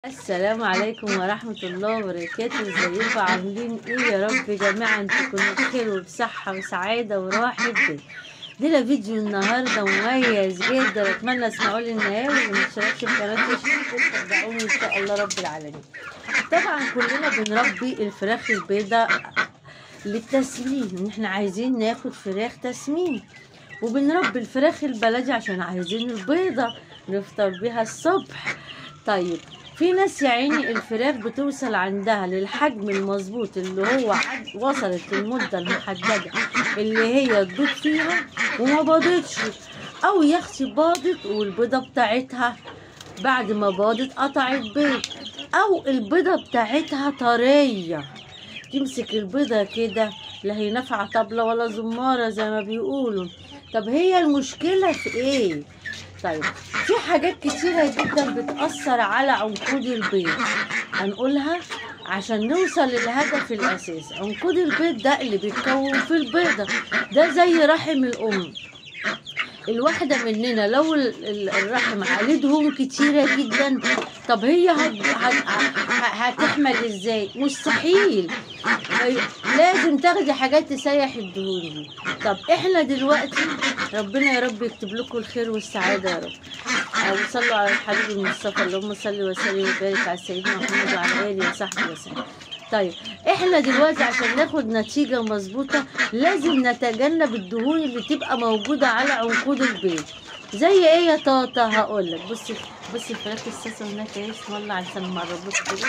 السلام عليكم ورحمة الله وبركاته ازيكم عاملين ايه يا رب جميعا تكونوا بخير وبصحة وسعادة وراحة بال دينا فيديو النهاردة مميز جدا اتمنى اسمعوا لي النهاية واللي مشتركش في قناتي يشتركوا وتابعوني ان شاء الله رب العالمين طبعا كلنا بنربي الفراخ البيضاء للتسمين ان احنا عايزين ناخد فراخ تسمين وبنربي الفراخ البلدي عشان عايزين البيضة نفطر بيها الصبح طيب في ناس يا عيني الفراخ بتوصل عندها للحجم المظبوط اللي هو عد- وصلت للمدة المحددة اللي هي تبيض فيها وما باضتش او يا اختي باضت والبيضة بتاعتها بعد ما باضت قطعت بيض او البيضة بتاعتها طرية تمسك البيضة كده لا هي نافعة طبلة ولا زمارة زي ما بيقولوا طب هي المشكلة في ايه طيب في حاجات كتيرة جدا بتأثر على عنقود البيض هنقولها عشان نوصل للهدف الأساسي عنقود البيض ده اللي بيتكون في البيضة ده زي رحم الأم الواحدة مننا لو ال- ال- الرحم عليه دهون كتيرة جدا طب هي هت- هت- ه- هتحمل ازاي مستحيل هي- لازم تاخدي حاجات تسيح الدهون دي طب احنا دلوقتي ربنا يا رب يكتب لكم الخير والسعادة يا رب أو صلوا على الحبيب المصطفى اللهم صل وسلم وبارك على سيدنا محمد وعلى آله وصحبه وسلم طيب احنا دلوقتي عشان ناخد نتيجة مظبوطة لازم نتجنب الدهون اللي تبقى موجودة على عنقود البيض زي ايه يا طاطا هقول لك بصي بصي الفراخ الساسة هناك ايه اسم الله عشان ما اقربوش كده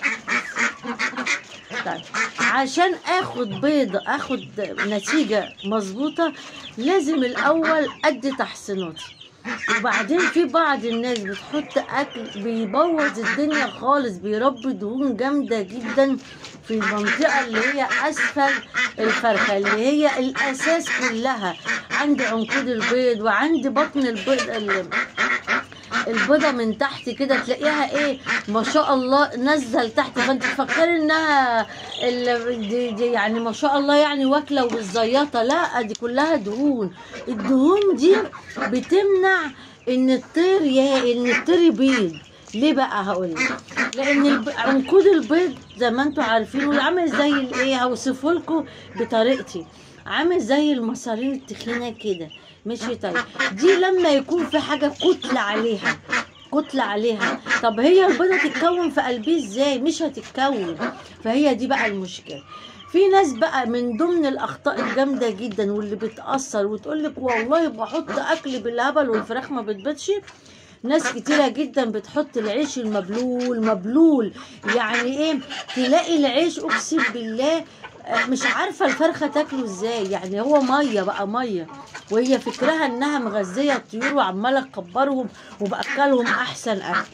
طيب عشان اخد بيضة اخد نتيجة مظبوطة لازم الاول ادي تحصيناتي وبعدين في بعض الناس بتحط اكل بيبوظ الدنيا خالص بيربي دهون جامده جدا في المنطقه اللي هي اسفل الفرخه اللي هي الاساس كلها عند عنقود البيض وعند بطن البيض ال- البيضه من تحت كده تلاقيها ايه ما شاء الله نزل تحت فانت تفكري انها ال- دي, دي يعني ما شاء الله يعني واكله وبالزياطه لا دي كلها دهون الدهون دي بتمنع ان الطير يه... ان الطير يبيض ليه بقى هقول لك لان الب... عنقود البيض زي ما انتم عارفين عامل زي الايه هوصفه لكم بطريقتي عامل زي المصارين التخينه كده ماشي طيب دي لما يكون في حاجه كتله عليها كتلة عليها طب هي البيضة تتكون في قلبيه ازاي مش هتتكون فهي دي بقى المشكلة في ناس بقى من ضمن الاخطاء الجامده جدا واللي بتاثر وتقول لك والله بحط اكل بالهبل والفراخ ما بتبيضش ناس كتيرة جدا بتحط العيش المبلول مبلول يعني ايه تلاقي العيش اقسم بالله آه، مش عارفة الفرخة تاكله ازاي يعني هو مية بقى مية وهي فكرها انها مغذية الطيور وعمالة تكبرهم وبأكلهم احسن اكل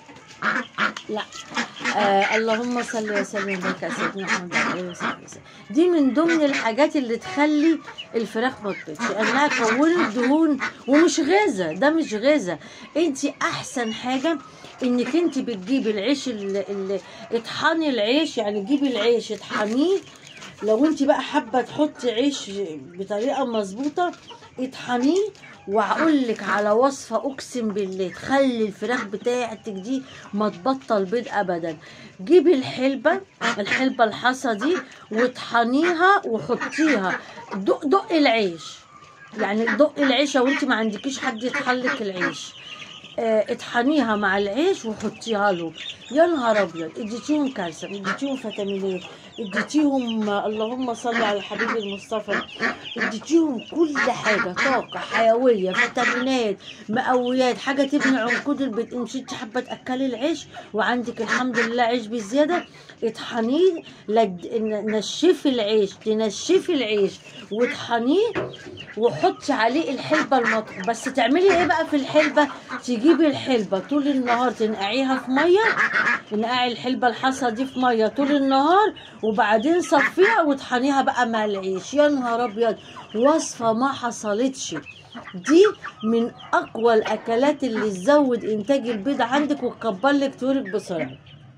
لا آه اللهم صل وسلم وبارك على سيدنا محمد وعلى اله وصحبه وسلم دي من ضمن الحاجات اللي تخلي الفراخ ما تبيضش انها كونت دهون ومش غذا ده مش غذا انت احسن حاجه انك انت بتجيبي العيش اللي, اللي اطحني العيش يعني جيبي العيش اطحنيه لو انت بقى حابه تحطي عيش بطريقه مظبوطه اطحنيه وهقول لك على وصفه اقسم بالله تخلي الفراخ بتاعتك دي ما تبطل بيض ابدا جيبي الحلبه الحلبه الحصى دي واطحنيها وحطيها دق دق العيش يعني دق العيش لو انت ما عندكيش حد يطحنلك العيش آه، اطحنيها مع العيش وحطيها له يا نهار ابيض اديتيهم كالسيوم اديتيهم فيتامينات اديتيهم آه، اللهم صل على الحبيب المصطفى اديتيهم كل حاجه طاقه حيويه فيتامينات مقويات حاجه تبني عنقود البيض ان انت حابه تاكلي العيش وعندك الحمد لله عيش بزياده اطحنيه لد... نشفي العيش تنشفي العيش واطحنيه وحطي عليه الحلبه المطبخ بس تعملي ايه بقى في الحلبه تجيبي الحلبه طول النهار تنقعيها في ميه تنقعي الحلبه الحصى دي في ميه طول النهار وبعدين صفيها وطحنيها بقى مع العيش يا نهار ابيض وصفه ما حصلتش دي من اقوى الاكلات اللي تزود انتاج البيض عندك وتكبر لك طيورك بسرعه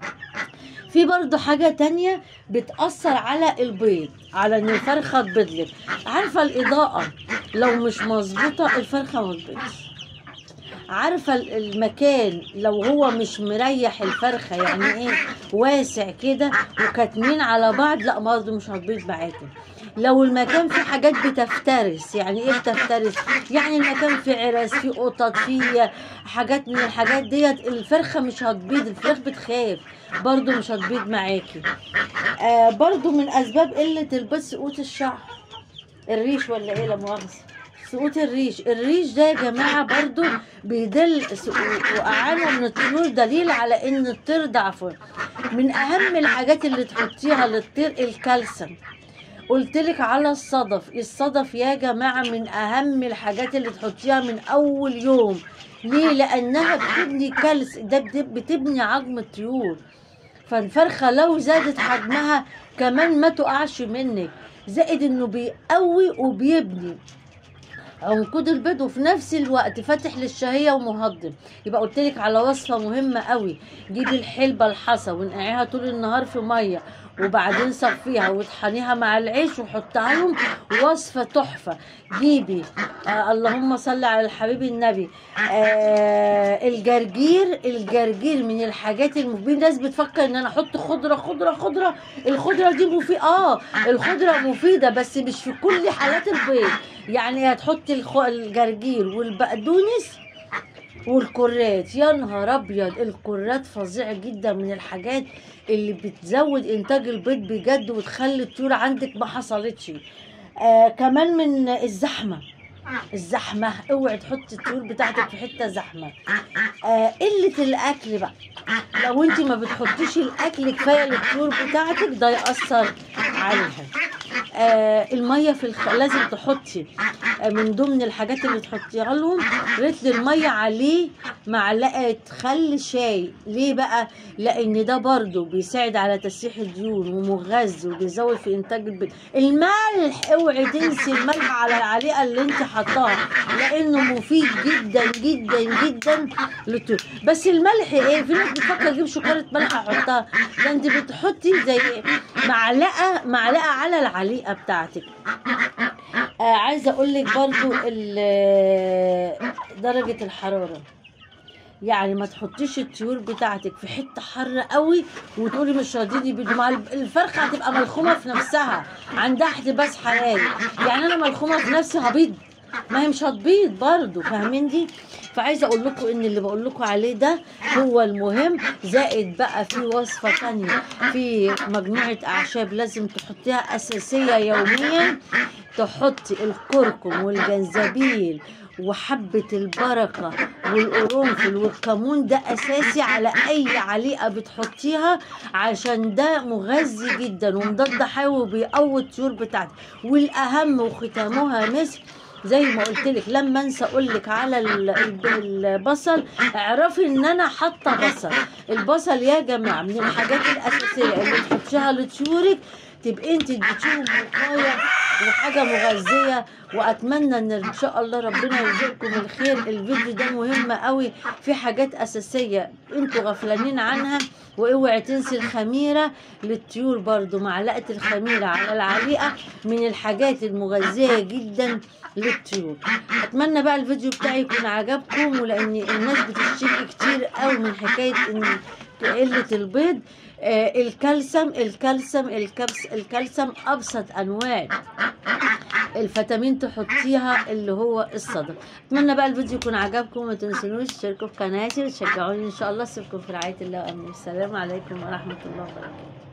في برضو حاجة تانية بتأثر على البيض على ان الفرخة تبيض لك عارفة الإضاءة لو مش مظبوطة الفرخة ما تبيضش عارفه ال- المكان لو هو مش مريح الفرخه يعني ايه واسع كده وكاتمين على بعض لا برضه مش هتبيض معاكي لو المكان فيه حاجات بتفترس يعني ايه بتفترس يعني المكان فيه عرس فيه قطط فيه حاجات من الحاجات ديت الفرخه مش هتبيض الفراخ بتخاف برضو مش هتبيض معاكي آه برضو من اسباب قله البيض سقوط الشعر الريش ولا ايه لا مؤاخذه سقوط الريش الريش ده يا جماعه برضو بيدل سقوط وقعانه من الطيور دليل على ان الطير ضعفه من اهم الحاجات اللي تحطيها للطير الكالسيوم قلت لك على الصدف الصدف يا جماعه من اهم الحاجات اللي تحطيها من اول يوم ليه لانها بتبني كالس ده بت- بتبني عظم الطيور فالفرخه لو زادت حجمها كمان ما تقعش منك زائد انه بيقوي وبيبني عنقود البيض وفي نفس الوقت فاتح للشهية ومهضم يبقى قلت لك على وصفة مهمة قوي جيبي الحلبة الحصى ونقعيها طول النهار في مية وبعدين صفيها وطحنيها مع العيش وحطها لهم وصفة تحفة جيبي آه اللهم صل على الحبيب النبي آه الجرجير الجرجير من الحاجات المفيدة الناس بتفكر ان انا احط خضرة خضرة خضرة الخضرة دي مفيدة اه الخضرة مفيدة بس مش في كل حالات البيض يعني هتحطي الخ- الجرجير والبقدونس والكرات يا نهار ابيض الكرات فظيع جدا من الحاجات اللي بتزود انتاج البيض بجد وتخلي الطيور عندك ما حصلتش آه كمان من الزحمه الزحمه اوعي تحطي الطيور بتاعتك في حته زحمه آه قله الاكل بقى لو انت ما بتحطيش الاكل كفايه للطيور بتاعتك ده ياثر عليها آه الميه في الخ... لازم تحطي آه من ضمن الحاجات اللي تحطيها لهم رتل الميه عليه معلقه خل شاي ليه بقى لان ده برضو بيساعد على تسيح الديون ومغذي وبيزود في انتاج البيض الملح اوعي تنسي الملح على العليقه اللي انت حطاها لانه مفيد جدا جدا جدا للطيور بس الملح ايه في ناس بتفكر اجيب شكاره ملح احطها ده انت بتحطي زي معلقه معلقه على العليقه بتاعتك آه عايزه اقول لك برضو ال- درجه الحراره يعني ما تحطيش الطيور بتاعتك في حته حر قوي وتقولي مش راضيني بيض مع الب- الفرخه هتبقى ملخومه في نفسها عندها احتباس حراري يعني انا ملخومه في نفسي هبيض ما هي مش هتبيض برضو فاهمين دي فعايزه اقول لكم ان اللي بقول لكم عليه ده هو المهم زائد بقى في وصفه تانية في مجموعه اعشاب لازم تحطيها اساسيه يوميا تحطي الكركم والجنزبيل وحبة البركة والقرنفل والكمون ده أساسي على أي عليقة بتحطيها عشان ده مغذي جدا ومضاد حيوي وبيقوي الطيور بتاعتك والأهم وختامها مسك زي ما قلت لك لما انسى اقول لك على ال- الب- البصل اعرفي ان انا حاطه بصل البصل يا جماعه من الحاجات الاساسيه اللي تحطيها لطيورك تبقي انت اديتيهم وقايه وحاجه مغذيه واتمنى ان ان شاء الله ربنا يرزقكم الخير الفيديو ده مهم قوي في حاجات اساسيه انتوا غفلانين عنها واوعي تنسي الخميره للطيور برضو معلقه الخميره على العليقه من الحاجات المغذيه جدا للطيور اتمنى بقى الفيديو بتاعي يكون عجبكم ولان الناس بتشتكي كتير قوي من حكايه ان قله البيض آه الكالسيوم الكالسيوم الكبس الكالسيوم ابسط انواع الفيتامين تحطيها اللي هو الصدف اتمنى بقى الفيديو يكون عجبكم وما تنسونوش تشتركوا في قناتي وتشجعوني ان شاء الله اسيبكم في رعايه الله وامنه السلام عليكم ورحمه الله وبركاته